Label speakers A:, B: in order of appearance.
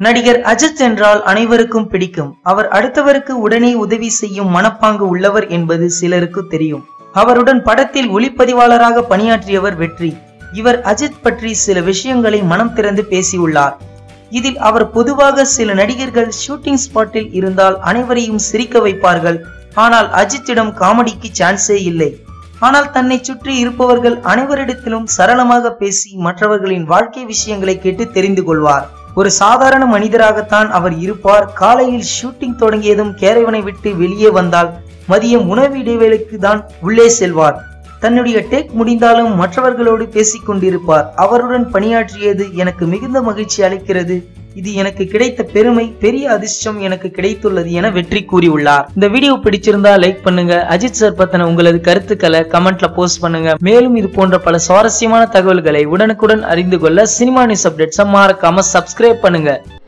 A: நடிகர் அஜித் என்றால் அனைவருக்கும் பிடிக்கும் அவர் அடுத்தவருக்கு உடனே உதவி செய்யும் மனப்பாங்கு உள்ளவர் என்பது சிலருக்கு தெரியும் அவருடன் படத்தில் ஒளிப்பதிவாளராக பணியாற்றியவர் வெற்றி இவர் அஜித் பற்றி சில விஷயங்களை மனம் திறந்து பேசியுள்ளார் இதில் அவர் பொதுவாக சில நடிகர்கள் ஷூட்டிங் ஸ்பாட்டில் இருந்தால் அனைவரையும் சிரிக்க வைப்பார்கள் ஆனால் அஜித்திடம் காமெடிக்கு சான்ஸே இல்லை ஆனால் தன்னை சுற்றி இருப்பவர்கள் அனைவரிடத்திலும் சரளமாக பேசி மற்றவர்களின் வாழ்க்கை விஷயங்களை கேட்டு தெரிந்து கொள்வார் ஒரு சாதாரண மனிதராகத்தான் அவர் இருப்பார் காலையில் ஷூட்டிங் தொடங்கியதும் கேரவனை விட்டு வெளியே வந்தால் மதியம் உணவு இடைவேளைக்கு தான் உள்ளே செல்வார் தன்னுடைய டேக் முடிந்தாலும் மற்றவர்களோடு பேசிக் கொண்டிருப்பார் அவருடன் பணியாற்றியது எனக்கு மிகுந்த மகிழ்ச்சி அளிக்கிறது இது எனக்கு கிடைத்த பெருமை பெரிய அதிர்ஷ்டம் எனக்கு கிடைத்துள்ளது என வெற்றி கூறியுள்ளார் இந்த வீடியோ பிடிச்சிருந்தா லைக் பண்ணுங்க அஜித் சார் பத்தின உங்களது கருத்துக்களை கமெண்ட்ல போஸ்ட் பண்ணுங்க மேலும் இது போன்ற பல சுவாரஸ்யமான தகவல்களை உடனுக்குடன் அறிந்து கொள்ள சினிமா நியூஸ் அப்டேட்ஸை மறக்காம சப்ஸ்கிரைப் பண்ணுங்க